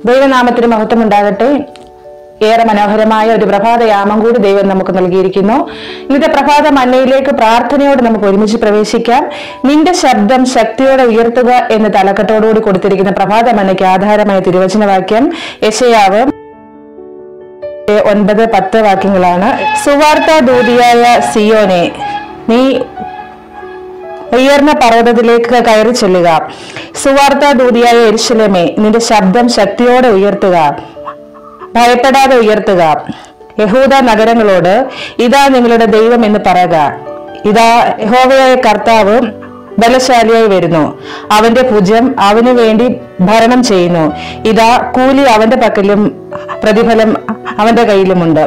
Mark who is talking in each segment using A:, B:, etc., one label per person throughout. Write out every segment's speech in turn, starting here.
A: ദൈവനാമത്തിന് മഹത്വം ഉണ്ടാകട്ടെ ഏറെ മനോഹരമായ ഒരു പ്രഭാതയാമം കൂടി ദൈവം നമുക്ക് നൽകിയിരിക്കുന്നു ഇന്നത്തെ പ്രഭാത മന്നയിലേക്ക് പ്രാർത്ഥനയോടെ നമുക്ക് ഒരുമിച്ച് പ്രവേശിക്കാം നിന്റെ ശബ്ദം ശക്തിയോടെ ഉയർത്തുക എന്ന തലക്കെട്ടോടുകൂടി കൊടുത്തിരിക്കുന്ന പ്രഭാത മന്നയ്ക്ക് ആധാരമായ തിരുവചന വാക്യം യശയാവ് ഒൻപത് പത്ത് വാക്യങ്ങളാണ് സുവാർത്ത ദൂതിയായ സിയോനെ നീ ഉയർന്ന പർവ്വതത്തിലേക്ക് കയറി ചെല്ലുക സുവാർത്ത ദൂതിയായ എരിശിലമേ നിന്റെ ശബ്ദം ശക്തിയോടെ ഉയർത്തുക ഭയപ്പെടാതെ ഉയർത്തുക യഹൂദ നഗരങ്ങളോട് ഇതാ നിങ്ങളുടെ ദൈവം എന്ന് പറയുക ഇതാ യഹോവയായ കർത്താവ് ബലശാലിയായി വരുന്നു അവന്റെ ഭുജം അവന് വേണ്ടി ഭരണം ചെയ്യുന്നു ഇതാ കൂലി അവന്റെ പക്കലും പ്രതിഫലം അവന്റെ കയ്യിലുമുണ്ട്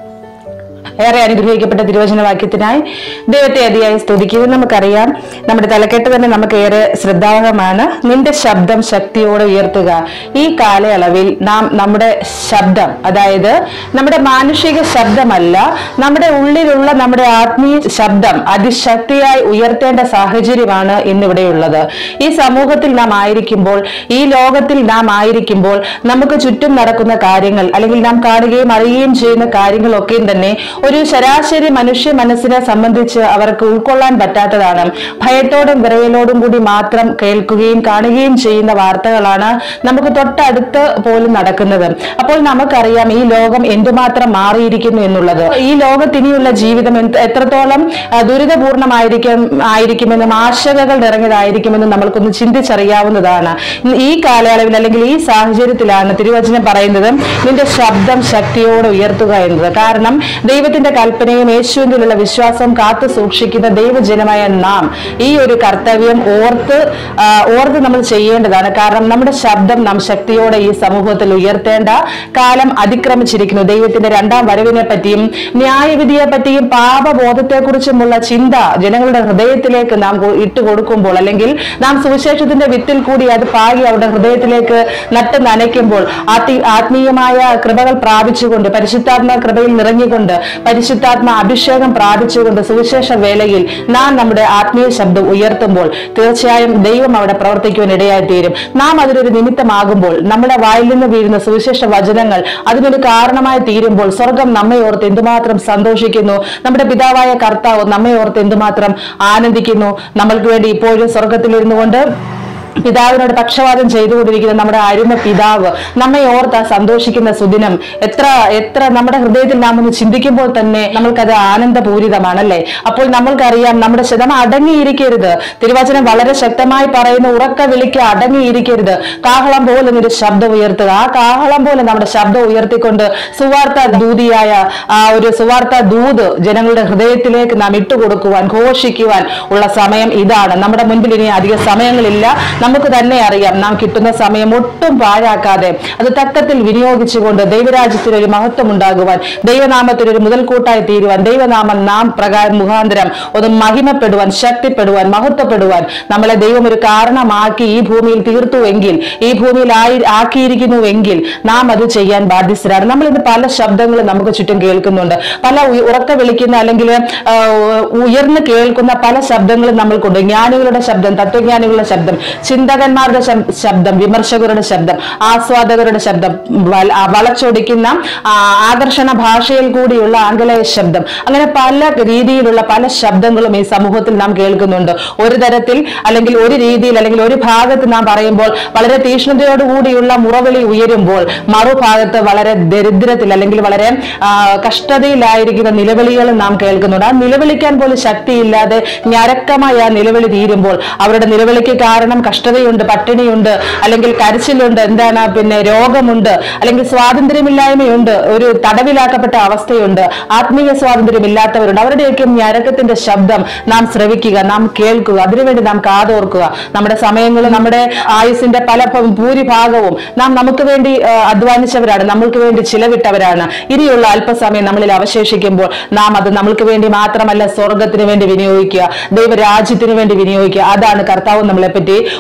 A: ഏറെ അനുഗ്രഹിക്കപ്പെട്ട തിരുവചന വാക്യത്തിനായി ദൈവത്തെ അതിയായി സ്തുതിക്കുന്നത് നമുക്കറിയാം നമ്മുടെ തലക്കെട്ട് തന്നെ നമുക്ക് ഏറെ ശ്രദ്ധാർഹമാണ് നിന്റെ ശബ്ദം ശക്തിയോടെ ഉയർത്തുക ഈ കാലയളവിൽ നാം നമ്മുടെ ശബ്ദം അതായത് നമ്മുടെ മാനുഷിക ശബ്ദമല്ല നമ്മുടെ ഉള്ളിലുള്ള നമ്മുടെ ആത്മീയ ശബ്ദം അതിശക്തിയായി ഉയർത്തേണ്ട സാഹചര്യമാണ് ഇന്നിവിടെയുള്ളത് ഈ സമൂഹത്തിൽ നാം ആയിരിക്കുമ്പോൾ ഈ ലോകത്തിൽ നാം ആയിരിക്കുമ്പോൾ നമുക്ക് ചുറ്റും നടക്കുന്ന കാര്യങ്ങൾ അല്ലെങ്കിൽ നാം കാണുകയും അറിയുകയും ചെയ്യുന്ന കാര്യങ്ങളൊക്കെയും തന്നെ ഒരു ശരാശരി മനുഷ്യ മനസ്സിനെ സംബന്ധിച്ച് അവർക്ക് ഉൾക്കൊള്ളാൻ പറ്റാത്തതാണ് ഭയത്തോടും വിറയലോടും കൂടി മാത്രം കേൾക്കുകയും കാണുകയും ചെയ്യുന്ന വാർത്തകളാണ് നമുക്ക് തൊട്ടടുത്ത് പോലും നടക്കുന്നത് അപ്പോൾ നമുക്കറിയാം ഈ ലോകം എന്തുമാത്രം മാറിയിരിക്കുന്നു എന്നുള്ളത് ഈ ലോകത്തിനിയുള്ള ജീവിതം എന്ത്- എത്രത്തോളം ആ, ദുരിതപൂർണമായിരിക്കും ആയിരിക്കുമെന്നും ആശങ്കകൾ നിറഞ്ഞതായിരിക്കുമെന്നും നമ്മൾക്കൊന്ന് ചിന്തിച്ചറിയാവുന്നതാണ് ഈ കാലയളവിൽ അല്ലെങ്കിൽ ഈ സാഹചര്യത്തിലാണ് തിരുവചനം പറയുന്നത് നിന്റെ ശബ്ദം ശക്തിയോടെ ഉയർത്തുക എന്നത് കാരണം ദൈവത്തിന്റെ കൽപ്പനയും യേശുവിലുള്ള വിശ്വാസം കാത്തു സൂക്ഷിക്കുന്ന ദൈവജനമായ നാം ഈ ഒരു കർത്തവ്യം ഓർത്ത് ആ, ഓർത്ത് നമ്മൾ ചെയ്യേണ്ടതാണ് കാരണം നമ്മുടെ ശബ്ദം നാം ശക്തിയോടെ ഈ സമൂഹത്തിൽ ഉയർത്തേണ്ട കാലം അതിക്രമിച്ചിരിക്കുന്നു ദൈവത്തിന്റെ രണ്ടാം വരവിനെ പറ്റിയും ന്യായവിധിയെ പറ്റിയും പാപബോധത്തെ കുറിച്ചുമുള്ള ചിന്ത ജനങ്ങളുടെ ഹൃദയത്തിലേക്ക് നാം കൊ- ഇട്ട് കൊടുക്കുമ്പോൾ അല്ലെങ്കിൽ നാം സുവിശേഷത്തിന്റെ വിത്തിൽ കൂടി അത് പാകി അവരുടെ ഹൃദയത്തിലേക്ക് നട്ട് നനയ്ക്കുമ്പോൾ ആത്മീ ആത്മീയമായ കൃപകൾ പ്രാപിച്ചുകൊണ്ട് പരിശുദ്ധാത്മ കൃപയിൽ നിറഞ്ഞുകൊണ്ട് പരിശുദ്ധാത്മ അഭിഷേകം പ്രാപിച്ചുകൊണ്ട് സുവിശേഷ വേളയിൽ നാം നമ്മുടെ ആത്മീയ ശബ്ദം ഉയർത്തുമ്പോൾ തീർച്ചയായും ദൈവം അവിടെ പ്രവർത്തിക്കുവാൻ ഇടയായി തീരും നാം അതിലൊരു നിമിത്തമാകുമ്പോൾ നമ്മുടെ വായിൽ നിന്ന് വീഴുന്ന സുവിശേഷ വചനങ്ങൾ അതിനൊരു കാരണമായി തീരുമ്പോൾ സ്വർഗം നമ്മെ ഓർത്ത് എന്തുമാത്രം സന്തോഷിക്കുന്നു നമ്മുടെ പിതാവായ കർത്താവ് നമ്മെ ഓർത്ത് എന്തുമാത്രം ആനന്ദിക്കുന്നു നമ്മൾക്ക് വേണ്ടി ഇപ്പോഴും സ്വർഗത്തിലിരുന്നു കൊണ്ട് പിതാവിനോട് പക്ഷപാതം ചെയ്തുകൊണ്ടിരിക്കുന്ന നമ്മുടെ അരുമ പിതാവ് നമ്മെ ഓർത്ത് ആ സന്തോഷിക്കുന്ന സുദിനം എത്ര എത്ര നമ്മുടെ ഹൃദയത്തിൽ നാം ഒന്ന് ചിന്തിക്കുമ്പോൾ തന്നെ നമ്മൾക്കത് ആനന്ദപൂരിതമാണല്ലേ അപ്പോൾ നമ്മൾക്കറിയാം നമ്മുടെ ശതം അടങ്ങിയിരിക്കരുത് തിരുവചനം വളരെ ശക്തമായി പറയുന്ന ഉറക്ക വിളിക്ക് അടങ്ങിയിരിക്കരുത് കാഹളം പോലെ ഒരു ശബ്ദം ഉയർത്തുക ആ കാഹളം പോലെ നമ്മുടെ ശബ്ദം ഉയർത്തിക്കൊണ്ട് സുവാർത്ത ദൂതിയായ ആ ഒരു സുവാർത്ത ദൂത് ജനങ്ങളുടെ ഹൃദയത്തിലേക്ക് നാം ഇട്ടുകൊടുക്കുവാൻ ഘോഷിക്കുവാൻ ഉള്ള സമയം ഇതാണ് നമ്മുടെ മുൻപിൽ ഇനി അധിക സമയങ്ങളില്ല നമുക്ക് തന്നെ അറിയാം നാം കിട്ടുന്ന സമയം ഒട്ടും പാഴാക്കാതെ അത് തക്കത്തിൽ വിനിയോഗിച്ചുകൊണ്ട് ദൈവരാജ്യത്തിന് ഒരു മഹത്വം ഉണ്ടാകുവാൻ ദൈവനാമത്തിന് ഒരു മുതൽക്കൂട്ടായി തീരുവാൻ ദൈവനാമം നാം പ്രകാരം മുഖാന്തരം ഒന്ന് മഹിമപ്പെടുവാൻ ശക്തിപ്പെടുവാൻ മഹത്വപ്പെടുവാൻ നമ്മളെ ദൈവം ഒരു കാരണമാക്കി ഈ ഭൂമിയിൽ തീർത്തുവെങ്കിൽ ഈ ഭൂമിയിൽ ആയി ആക്കിയിരിക്കുന്നുവെങ്കിൽ നാം അത് ചെയ്യാൻ ബാധ്യസ്ഥരാണ് നമ്മൾ ഇന്ന് പല ശബ്ദങ്ങളും നമുക്ക് ചുറ്റും കേൾക്കുന്നുണ്ട് പല ഉയ- ഉറക്ക വിളിക്കുന്ന അല്ലെങ്കിൽ ആ, ഉയർന്ന് കേൾക്കുന്ന പല ശബ്ദങ്ങളും നമ്മൾക്കുണ്ട് ജ്ഞാനികളുടെ ശബ്ദം തത്വജ്ഞാനികളുടെ ശബ്ദം ചിന്തകന്മാരുടെ ശം- ശബ്ദം വിമർശകരുടെ ശബ്ദം ആസ്വാദകരുടെ ശബ്ദം വല- ആ, വളച്ചൊടിക്കുന്ന ആ, ആകർഷണ ഭാഷയിൽ കൂടിയുള്ള ആംഗലേയ ശബ്ദം അങ്ങനെ പല രീതിയിലുള്ള പല ശബ്ദങ്ങളും ഈ സമൂഹത്തിൽ നാം കേൾക്കുന്നുണ്ട് ഒരു തരത്തിൽ അല്ലെങ്കിൽ ഒരു രീതിയിൽ അല്ലെങ്കിൽ ഒരു ഭാഗത്ത് നാം പറയുമ്പോൾ വളരെ തീഷ്ണതയോടുകൂടിയുള്ള മുറവിളി ഉയരുമ്പോൾ മറുഭാഗത്ത് വളരെ ദരിദ്രത്തിൽ അല്ലെങ്കിൽ വളരെ ആ, കഷ്ടതയിലായിരിക്കുന്ന നിലവിളികളും നാം കേൾക്കുന്നുണ്ട് ആ നിലവിളിക്കാൻ പോലും ശക്തിയില്ലാതെ ഞരക്കമായി ആ നിലവിളി തീരുമ്പോൾ അവരുടെ നിലവിളിക്ക് കാരണം കഷ്ടതയുണ്ട് പട്ടിണിയുണ്ട് അല്ലെങ്കിൽ കരച്ചിലുണ്ട് എന്താണ് പിന്നെ രോഗമുണ്ട് അല്ലെങ്കിൽ സ്വാതന്ത്ര്യമില്ലായ്മയുണ്ട് ഒരു തടവിലാക്കപ്പെട്ട അവസ്ഥയുണ്ട് ആത്മീയ സ്വാതന്ത്ര്യമില്ലാത്തവരുണ്ട് അവരുടെയൊക്കെ ഞരക്കത്തിന്റെ ശബ്ദം നാം ശ്രവിക്കുക നാം കേൾക്കുക അതിനുവേണ്ടി നാം കാതോർക്കുക നമ്മുടെ സമയങ്ങൾ നമ്മുടെ ആയുസിന്റെ പല ഭ- ഭൂരിഭാഗവും നാം നമുക്ക് വേണ്ടി ആ, അധ്വാനിച്ചവരാണ് നമ്മൾക്ക് വേണ്ടി ചിലവിട്ടവരാണ് ഇനിയുള്ള അല്പസമയം നമ്മളിൽ അവശേഷിക്കുമ്പോൾ നാം അത് നമ്മൾക്ക് വേണ്ടി മാത്രമല്ല സ്വർഗത്തിന് വേണ്ടി വിനിയോഗിക്കുക ദൈവരാജ്യത്തിന് വേണ്ടി വിനിയോഗിക്കുക അതാണ് കർത്താവ് നമ്മളെ പറ്റി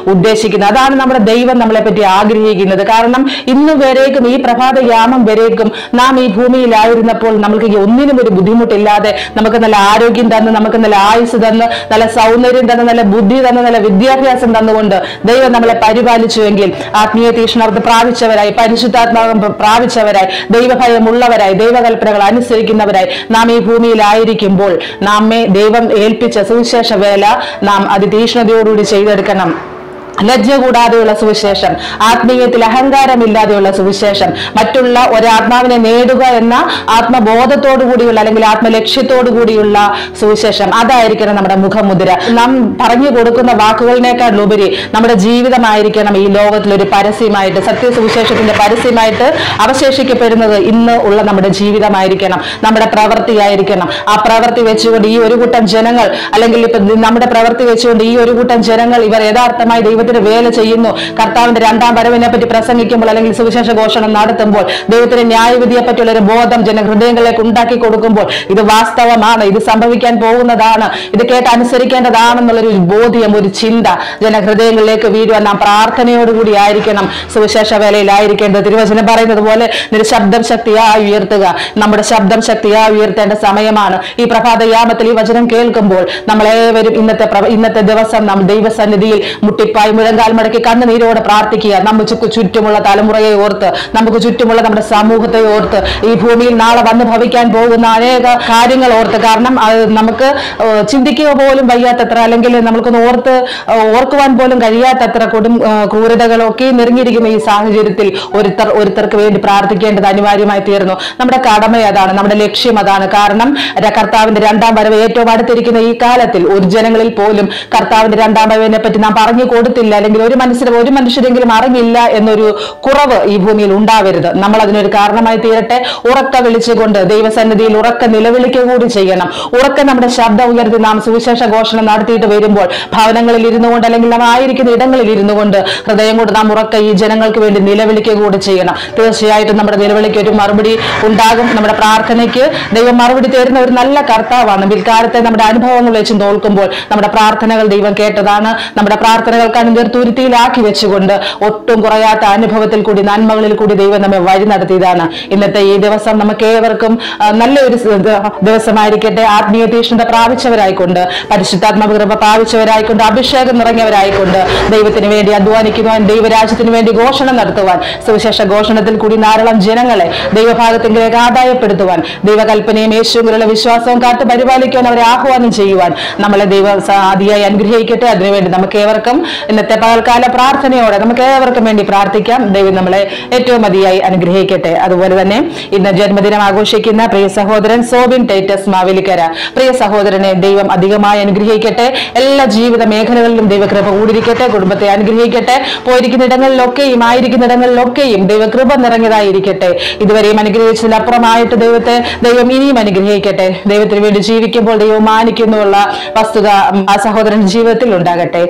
A: ഉദ്ദേശിക്കുന്നത് അതാണ് നമ്മുടെ ദൈവം നമ്മളെ പറ്റി ആഗ്രഹിക്കുന്നത് കാരണം ഇന്ന് വരേക്കും ഈ പ്രഭാത യാമം വരേക്കും നാം ഈ ഭൂമിയിലായിരുന്നപ്പോൾ നമുക്ക് ഈ ഒന്നിനും ഒരു ബുദ്ധിമുട്ടില്ലാതെ നമുക്ക് നല്ല ആരോഗ്യം തന്ന് നമുക്ക് നല്ല ആയുസ് തന്ന് നല്ല സൗന്ദര്യം തന്ന് നല്ല ബുദ്ധി തന്ന് നല്ല വിദ്യാഭ്യാസം തന്നുകൊണ്ട് ദൈവം നമ്മളെ പരിപാലിച്ചുവെങ്കിൽ ആത്മീയ തീഷ്ണർത്ത് പ്രാപിച്ചവരായി പരിശുദ്ധാത്മാവം പ്രാപിച്ചവരായി ദൈവഭയമുള്ളവരായി ദൈവകൽപ്പനകൾ അനുസരിക്കുന്നവരായി നാം ഈ ഭൂമിയിലായിരിക്കുമ്പോൾ നമ്മെ ദൈവം ഏൽപ്പിച്ച സുവിശേഷ വേല നാം അതിതീഷ്ണതയോടുകൂടി ചെയ്തെടുക്കണം ലജ്ജ കൂടാതെയുള്ള സുവിശേഷം ആത്മീയത്തിൽ അഹങ്കാരമില്ലാതെയുള്ള സുവിശേഷം മറ്റുള്ള ഒരാത്മാവിനെ നേടുക എന്ന ആത്മബോധത്തോടു കൂടിയുള്ള അല്ലെങ്കിൽ ആത്മലക്ഷ്യത്തോടു കൂടിയുള്ള സുവിശേഷം അതായിരിക്കണം നമ്മുടെ മുഖമുദ്ര നാം പറഞ്ഞു കൊടുക്കുന്ന വാക്കുകളിനേക്കാൾ ഉപരി നമ്മുടെ ജീവിതമായിരിക്കണം ഈ ലോകത്തിൽ ഒരു പരസ്യമായിട്ട് സത്യസുവിശേഷത്തിന്റെ പരസ്യമായിട്ട് അവശേഷിക്കപ്പെടുന്നത് ഇന്ന് ഉള്ള നമ്മുടെ ജീവിതമായിരിക്കണം നമ്മുടെ പ്രവൃത്തിയായിരിക്കണം ആ പ്രവൃത്തി വെച്ചുകൊണ്ട് ഈ ഒരു കൂട്ടം ജനങ്ങൾ അല്ലെങ്കിൽ ഇപ്പൊ നമ്മുടെ പ്രവൃത്തി വെച്ചുകൊണ്ട് ഈ ഒരു കൂട്ടം ജനങ്ങൾ ഇവർ യഥാർത്ഥമായി ദൈവത്തിന്റെ വേല ചെയ്യുന്നു കർത്താവിന്റെ രണ്ടാം വരവിനെ പറ്റി പ്രസംഗിക്കുമ്പോൾ അല്ലെങ്കിൽ സുവിശേഷ ഘോഷണം നടത്തുമ്പോൾ ദൈവത്തിന്റെ ന്യായവിധിയെ പറ്റിയുള്ള ഒരു ബോധം ജനഹൃദയങ്ങളിലേക്ക് ഉണ്ടാക്കി കൊടുക്കുമ്പോൾ ഇത് വാസ്തവമാണ് ഇത് സംഭവിക്കാൻ പോകുന്നതാണ് ഇത് കേട്ട് അനുസരിക്കേണ്ടതാണെന്നുള്ളൊരു ബോധ്യം ഒരു ചിന്ത ജനഹൃദയങ്ങളിലേക്ക് വീഴുവാൻ നാം പ്രാർത്ഥനയോടുകൂടി ആയിരിക്കണം സുവിശേഷ വേലയിലായിരിക്കേണ്ടത് തിരുവചനം പറയുന്നത് പോലെ നിന്റെ ശബ്ദം ശക്തിയായി ഉയർത്തുക നമ്മുടെ ശബ്ദം ശക്തിയായി ഉയർത്തേണ്ട സമയമാണ് ഈ പ്രഭാതയാമത്തിൽ ഈ വചനം കേൾക്കുമ്പോൾ നമ്മളേവരും ഇന്നത്തെ പ്രവ- ഇന്നത്തെ ദിവസം നാം ദൈവസന്നിധിയിൽ മുട്ടിപ്പായി മുഴങ്കാൽ മടക്കി കണ്ണുനീരോടെ പ്രാർത്ഥിക്കുക നമുക്ക് ചുറ്റുമുള്ള തലമുറയെ ഓർത്ത് നമുക്ക് ചുറ്റുമുള്ള നമ്മുടെ സമൂഹത്തെ ഓർത്ത് ഈ ഭൂമിയിൽ നാളെ വന്ന് ഭവിക്കാൻ പോകുന്ന അനേക കാര്യങ്ങൾ ഓർത്ത് കാരണം അത് നമുക്ക് ഏഹ്, ചിന്തിക്കുക പോലും വയ്യാത്തത്ര അല്ലെങ്കിൽ നമുക്കൊന്ന് ഓർത്ത് ഏഹ്, ഓർക്കുവാൻ പോലും കഴിയാത്തത്ര കൊടും ഏഹ്, ക്രൂരതകളൊക്കെ നിറഞ്ഞിരിക്കുന്ന ഈ സാഹചര്യത്തിൽ ഒരുത്തർ ഒരുത്തർക്ക് വേണ്ടി പ്രാർത്ഥിക്കേണ്ടത് അനിവാര്യമായി തീർന്നു നമ്മുടെ കടമ അതാണ് നമ്മുടെ ലക്ഷ്യം അതാണ് കാരണം ര- കർത്താവിന്റെ രണ്ടാം വരവ് ഏറ്റവും അടുത്തിരിക്കുന്ന ഈ കാലത്തിൽ ഒരു ജനങ്ങളിൽ പോലും കർത്താവിന്റെ രണ്ടാം വരവിനെ പറ്റി നാം പറഞ്ഞു കൊടുത്തില്ല അല്ലെങ്കിൽ ഒരു മനുഷ്യർ ഒരു മനുഷ്യരെങ്കിലും അറിഞ്ഞില്ല എന്നൊരു കുറവ് ഈ ഭൂമിയിൽ ഉണ്ടാവരുത് നമ്മൾ അതിനൊരു കാരണമായി തീരട്ടെ ഉറക്ക വിളിച്ചുകൊണ്ട് ദൈവസന്നിധിയിൽ ഉറക്ക നിലവിളിക്കുക കൂടി ചെയ്യണം ഉറക്ക നമ്മുടെ ശബ്ദം ഉയർത്തി നാം സുവിശേഷ ഘോഷണം നടത്തിയിട്ട് വരുമ്പോൾ ഭവനങ്ങളിൽ ഇരുന്നു കൊണ്ട് അല്ലെങ്കിൽ നാം ആയിരിക്കുന്ന ഇടങ്ങളിൽ ഇരുന്നു കൊണ്ട് ഹൃദയം കൊണ്ട് നാം ഉറക്ക ഈ ജനങ്ങൾക്ക് വേണ്ടി നിലവിളിക്കുക കൂടി ചെയ്യണം തീർച്ചയായിട്ടും നമ്മുടെ നിലവിളിക്ക് ഒരു മറുപടി ഉണ്ടാകും നമ്മുടെ പ്രാർത്ഥനയ്ക്ക് ദൈവം മറുപടി തരുന്ന ഒരു നല്ല കർത്താവാണ് പിൽക്കാലത്തെ നമ്മുടെ അനുഭവങ്ങൾ വെച്ച് നോക്കുമ്പോൾ നമ്മുടെ പ്രാർത്ഥനകൾ ദൈവം കേട്ടതാണ് നമ്മുടെ പ്രാർത്ഥനകൾക്ക് തുരുത്തിയിലാക്കി വെച്ചുകൊണ്ട് ഒട്ടും കുറയാത്ത അനുഭവത്തിൽ കൂടി നന്മകളിൽ കൂടി ദൈവം നമ്മെ വഴി നടത്തിയതാണ് ഇന്നത്തെ ഈ ദിവസം നമുക്ക് ഏവർക്കും ആ, നല്ലൊരു സ് ദ- ദിവസമായിരിക്കട്ടെ ആത്മീയ തീഷ്ണത പ്രാപിച്ചവരായിക്കൊണ്ട് പരിശുദ്ധാത്മക കൃപ പ്രാപിച്ചവരായിക്കൊണ്ട് അഭിഷേകം നിറഞ്ഞവരായിക്കൊണ്ട് ദൈവത്തിന് വേണ്ടി അധ്വാനിക്കുവാൻ ദൈവരാജ്യത്തിന് വേണ്ടി ഘോഷണം നടത്തുവാൻ സുവിശേഷ ഘോഷണത്തിൽ കൂടി ധാരാളം ജനങ്ങളെ ദൈവഭാഗത്തിലേക്ക് ആദായപ്പെടുത്തുവാൻ ദൈവകൽപ്പനയും യേശുവിലുള്ള വിശ്വാസവും കാത്തു പരിപാലിക്കുവാൻ അവരെ ആഹ്വാനം ചെയ്യുവാൻ നമ്മളെ ദൈവ സ- അതിയായി അനുഗ്രഹിക്കട്ടെ അതിനുവേണ്ടി നമുക്ക് ഏവർക്കും ഇന്നത്തെ പകൽക്കാല പ്രാർത്ഥനയോടെ നമുക്ക് ഏവർക്കും വേണ്ടി പ്രാർത്ഥിക്കാം ദൈവം നമ്മളെ ഏറ്റവും അതിയായി അനുഗ്രഹിക്കട്ടെ അതുപോലെ തന്നെ ഇന്ന് ജന്മദിനം ആഘോഷിക്കുന്ന പ്രിയ സഹോദരൻ സോബിൻ ടൈറ്റസ് മാവേലിക്കര പ്രിയ സഹോദരനെ ദൈവം അധികമായി അനുഗ്രഹിക്കട്ടെ എല്ലാ ജീവിത മേഖലകളിലും ദൈവകൃപ കൂടിയിരിക്കട്ടെ കുടുംബത്തെ അനുഗ്രഹിക്കട്ടെ പോയിരിക്കുന്ന ഇടങ്ങളിലൊക്കെയും ആയിരിക്കുന്ന ഇടങ്ങളിലൊക്കെയും ദൈവകൃപ നിറഞ്ഞതായിരിക്കട്ടെ ഇതുവരെയും അനുഗ്രഹിച്ചതിലപ്പുറമായിട്ട് ദൈവത്തെ ദൈവം ഇനിയും അനുഗ്രഹിക്കട്ടെ ദൈവത്തിന് വേണ്ടി ജീവിക്കുമ്പോൾ ദൈവം മാനിക്കുന്നുള്ള വസ്തുത ഉം, ആ സഹോദരന്റെ ജീവിതത്തിൽ ഉണ്ടാകട്ടെ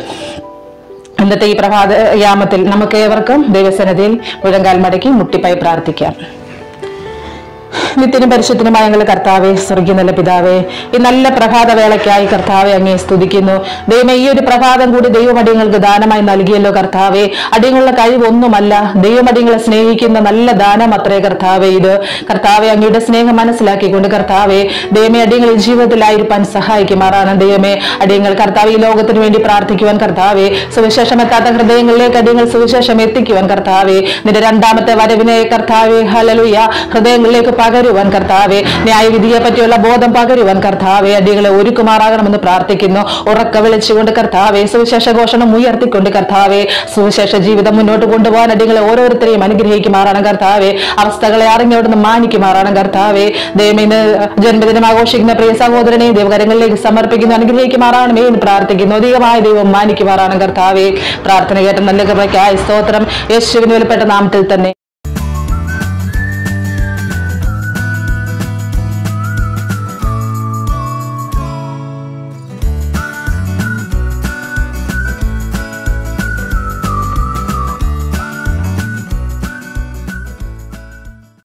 A: ഇന്നത്തെ ഈ പ്രഭാത യാമത്തിൽ നമുക്ക് ഏവർക്കും ദൈവസന്നതിയിൽ മുഴങ്കാൽ മടക്കി മുട്ടിപ്പായി പ്രാർത്ഥിക്കാം നിത്യനും പരിശുദ്ധനുമായ ഞങ്ങളുടെ കർത്താവെ സ്വർഗീയ നല്ല പിതാവേ ഈ നല്ല പ്രഭാത വേളയ്ക്കായി കർത്താവെ അങ്ങേ സ്തുതിക്കുന്നു ദൈവം ഈ ഒരു പ്രഭാതം കൂടി ദൈവമടിയങ്ങൾക്ക് ദാനമായി നൽകിയല്ലോ കർത്താവെ അടിയങ്ങളുടെ കഴിവൊന്നുമല്ല ദൈവമടിയങ്ങളെ സ്നേഹിക്കുന്ന നല്ല ദാനം അത്രേ കർത്താവെ ഇത് കർത്താവെ അങ്ങയുടെ സ്നേഹം മനസ്സിലാക്കിക്കൊണ്ട് കർത്താവെ ദൈവമേ അടിയങ്ങൾ ഈ ജീവിതത്തിലായിരിക്കാൻ സഹായിക്കുമാറാണ് ദൈവമേ അടിയങ്ങൾ കർത്താവ് ഈ ലോകത്തിന് വേണ്ടി പ്രാർത്ഥിക്കുവാൻ കർത്താവെ സുവിശേഷം എത്താത്ത ഹൃദയങ്ങളിലേക്ക് അടിയങ്ങൾ സുവിശേഷം എത്തിക്കുവാൻ കർത്താവെ നിന്റെ രണ്ടാമത്തെ വരവിനെ കർത്താവെ ഹലലുയ ഹൃദയങ്ങളിലേക്ക് പകരുവാൻ കർത്താവെ ന്യായവിധിയെ പറ്റിയുള്ള ബോധം പകരുവാൻ കർത്താവെ അടികളെ ഒരുക്കുമാറാകണമെന്ന് പ്രാർത്ഥിക്കുന്നു ഉറക്ക വിളിച്ചുകൊണ്ട് കർത്താവെ സുവിശേഷ ഘോഷണം ഉയർത്തിക്കൊണ്ട് കർത്താവെ സുവിശേഷ ജീവിതം മുന്നോട്ട് കൊണ്ടുപോകാൻ അടികളെ ഓരോരുത്തരെയും അനുഗ്രഹിക്കുമാറാണ് കർത്താവെ അവസ്ഥകളെ അറിഞ്ഞവിടുന്ന് മാനിക്കുമാറാണ് കർത്താവെ ദൈവമിന്ന് ജന്മദിനം ആഘോഷിക്കുന്ന പ്രിയ സഹോദരനെ ദൈവകരങ്ങളിലേക്ക് സമർപ്പിക്കുന്നു അനുഗ്രഹിക്കുമാറാണമേ എന്ന് പ്രാർത്ഥിക്കുന്നു അധികമായ ദൈവം മാനിക്കുമാറാണ് കർത്താവെ പ്രാർത്ഥന കേട്ട നല്ല കൃപയ്ക്കായി സ്തോത്രം യേശുവിന് വിലപ്പെട്ട നാമത്തിൽ തന്നെ